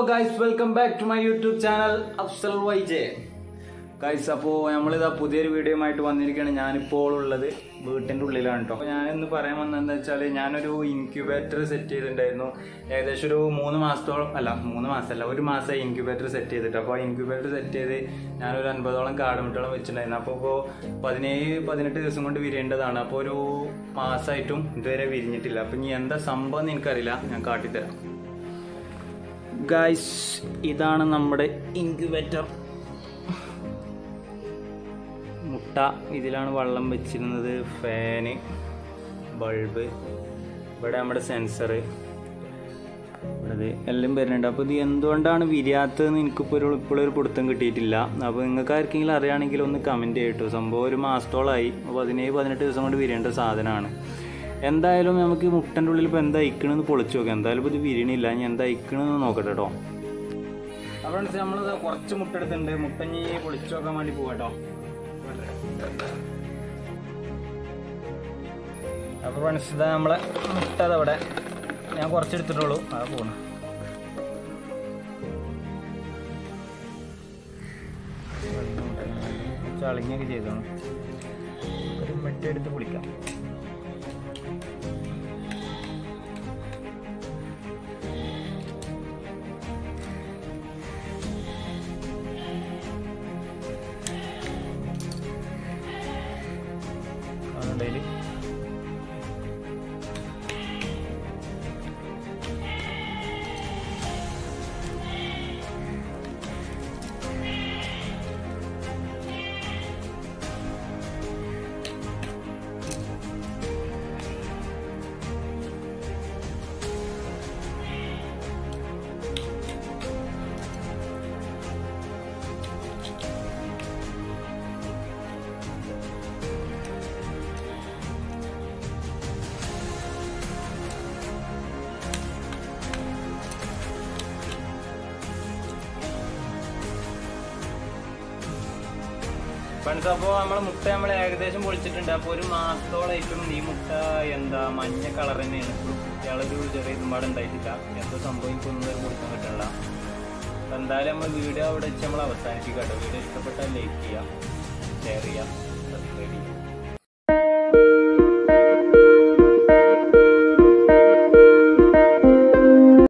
guys welcome back to my YouTube channel Afsal VJ guys അപ്പോൾ നമ്മളിതാ പുതിയൊരു വീഡിയോയുമായിട്ട് വന്നിരിക്കുകയാണ് ഞാനിപ്പോൾ ഉള്ളത് വീട്ടിൻ്റെ ഉള്ളിലാണ് കേട്ടോ അപ്പോൾ ഞാനിന്ന് പറയാൻ വന്നതെന്ന് വെച്ചാൽ ഞാനൊരു ഇൻക്യുബേറ്റർ സെറ്റ് ചെയ്തിട്ടുണ്ടായിരുന്നു ഏകദേശം ഒരു മൂന്ന് മാസത്തോളം അല്ല മൂന്ന് മാസമല്ല ഒരു മാസം ഇൻക്യുബേറ്റർ സെറ്റ് ചെയ്തിട്ട് അപ്പോൾ ഇൻക്യുബേറ്റർ സെറ്റ് ചെയ്ത് ഞാനൊരു അൻപതോളം കാടുമുട്ടോളം വെച്ചിട്ടുണ്ടായിരുന്നു അപ്പോൾ ഇപ്പോൾ പതിനേഴ് പതിനെട്ട് ദിവസം കൊണ്ട് വിരിയേണ്ടതാണ് അപ്പോൾ ഒരു മാസമായിട്ടും ഇതുവരെ വിരിഞ്ഞിട്ടില്ല അപ്പോൾ ഇനി എന്താ സംഭവം എന്ന് എനിക്കറിയില്ല ഞാൻ കാട്ടിത്തരാം ഗൈസ് ഇതാണ് നമ്മുടെ ഇൻക്യുബേറ്റർ മുട്ട ഇതിലാണ് വെള്ളം വെച്ചിരുന്നത് ഫാന് ബൾബ് ഇവിടെ നമ്മുടെ സെൻസർ ഇവിടെ എല്ലാം വരുന്നുണ്ട് അപ്പോൾ ഇത് എന്തുകൊണ്ടാണ് വിരിയാത്തതെന്ന് എനിക്കിപ്പോൾ ഒരു ഇപ്പോഴും ഒരു പിടുത്തം കിട്ടിയിട്ടില്ല അപ്പോൾ നിങ്ങൾക്ക് ആർക്കെങ്കിലും അറിയുകയാണെങ്കിൽ ഒന്ന് കമൻറ്റ് ചെയ്യട്ടോ സംഭവം ഒരു മാസത്തോളമായി പതിനേഴ് പതിനെട്ട് ദിവസം കൊണ്ട് വിരിയേണ്ട സാധനമാണ് എന്തായാലും നമുക്ക് ഈ മുട്ടൻ്റെ ഉള്ളിൽ ഇപ്പോൾ എന്താ ഇക്കണെന്ന് പൊളിച്ചു നോക്കാം എന്തായാലും ഇപ്പോൾ ഇത് വിരിയണില്ല ഞാൻ എന്താ ഇക്കണെന്ന് നോക്കട്ടെ കേട്ടോ അപ്പോൾ നമ്മൾ കുറച്ച് മുട്ട എടുത്തിട്ടുണ്ട് മുട്ടഞ്ഞി പൊളിച്ചു നോക്കാൻ വേണ്ടി പോവാട്ടോ അപ്പോൾ ഫ്രണ്ട്സ് ഇതാ നമ്മളെ മുട്ട അതവിടെ ഞാൻ കുറച്ച് എടുത്തിട്ടുള്ളൂ അത് പോണു ചളിങ്ങൊക്കെ ചെയ്തോണം ഒരു മെറ്റ എടുത്ത് പൊളിക്കാം കാണുന്നുണ്ടതിൽ ഫ്രണ്ട്സ് അപ്പോൾ നമ്മൾ മുട്ട നമ്മൾ ഏകദേശം പൊളിച്ചിട്ടുണ്ട് അപ്പോൾ ഒരു മാസത്തോളമായിട്ടും ഈ മുട്ട എന്താ മഞ്ഞ കളർ തന്നെയാണ് ഇപ്പോൾ കുട്ടികളൊരു ചെറിയ ഇതുമ്പാട് ഉണ്ടായിട്ടില്ല എന്തോ സംഭവം എനിക്കൊന്നും ഒരു കൊടുക്കാൻ പറ്റില്ല അപ്പോൾ എന്തായാലും നമ്മൾ വീഡിയോ അവിടെ വെച്ച് നമ്മൾ അവസാനിപ്പിക്കാം കേട്ടോ വീഡിയോ ഇഷ്ടപ്പെട്ടാൽ ലൈക്ക് ചെയ്യുക ഷെയർ ചെയ്യുക